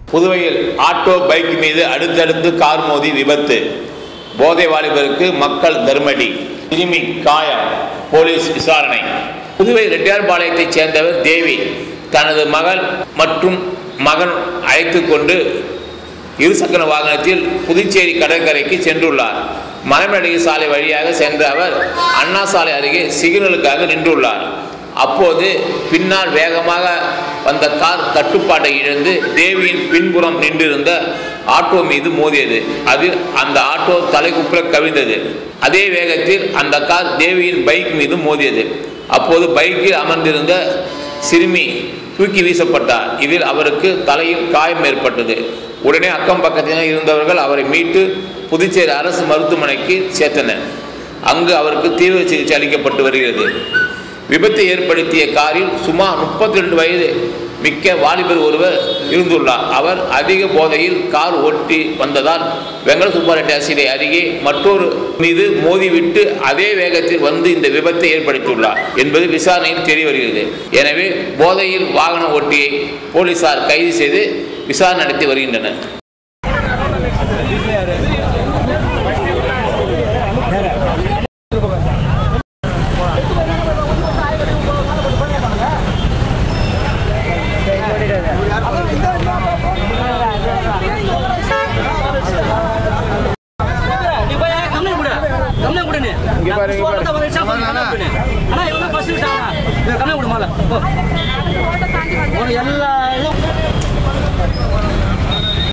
புதுவையில் auto bike மீது அடுத்தடுத்து கார் மோதி விபத்து போதை வாலிபருக்கு மக்கள் தர்மடி சிறுமி காயம் போலீஸ் விசாரணை புதுவை ரெட்டியார்பாளையத்தைச் சேர்ந்தவர் தேவி தனது மகள் மற்றும் மகன் அழைத்து கொண்டு இருசக்கர வாகனத்தில் புதுச்சேரி கடற்கரைக்கு சென்றுள்ளார் மலைமலடிகை சாலை வழியாக சென்ற அவர் அண்ணா சாலை அருகே சிக்னலுக்காக நின்றுள்ளார் அப்போது பின்னால் வேகமாக வந்த கார் கட்டுப்பாட்டை இழந்து தேவியின் பின்புறம் நின்றிருந்த ஆட்டோ மீது மோதியது அதில் அந்த ஆட்டோ தலைகுப்புற கவிழ்ந்தது அதே வேகத்தில் அந்த கார் தேவியின் பைக் மீது மோதியது அப்போது பைக்கில் அமர்ந்திருந்த சிறுமி தூக்கி வீசப்பட்டார் இதில் அவருக்கு தலையில் காயம் ஏற்பட்டது உடனே அக்கம் பக்கத்தில் இருந்தவர்கள் அவரை மீட்டு புதுச்சேரி அரசு மருத்துவமனைக்கு சேர்த்தனர் அங்கு அவருக்கு தீவிர சிகிச்சை அளிக்கப்பட்டு வருகிறது விபத்தை ஏற்படுத்திய காரில் சுமார் முப்பத்தி ரெண்டு வயது மிக்க வாலிபர் ஒருவர் இருந்துள்ளார் அவர் அதிக போதையில் கார் ஓட்டி வந்ததால் வெங்கட சுப்பாரெட்டி ஆசிரியை அருகே மற்றொரு மீது மோதிவிட்டு அதே வேகத்தில் வந்து இந்த விபத்தை ஏற்படுத்தியுள்ளார் என்பது விசாரணையில் தெரிய வருகிறது எனவே போதையில் வாகன ஓட்டியை போலீசார் கைது செய்து விசாரணை நடத்தி வருகின்றனர் நீ போய் கம்ப்ளைண்ட் கொடு கம்ப்ளைண்ட் கொடு நீ இங்க பாரு, இங்க பாரு. சொல்றத ஒரு நிமிஷம் பாரு, கம்ப்ளைண்ட் கொடு. அண்ணா இவங்க ஃபர்ஸ்ட் விட்டாங்க கம்ப்ளைண்ட் கொடு முதல்ல போ. ஒரு எல்லா இதுவும்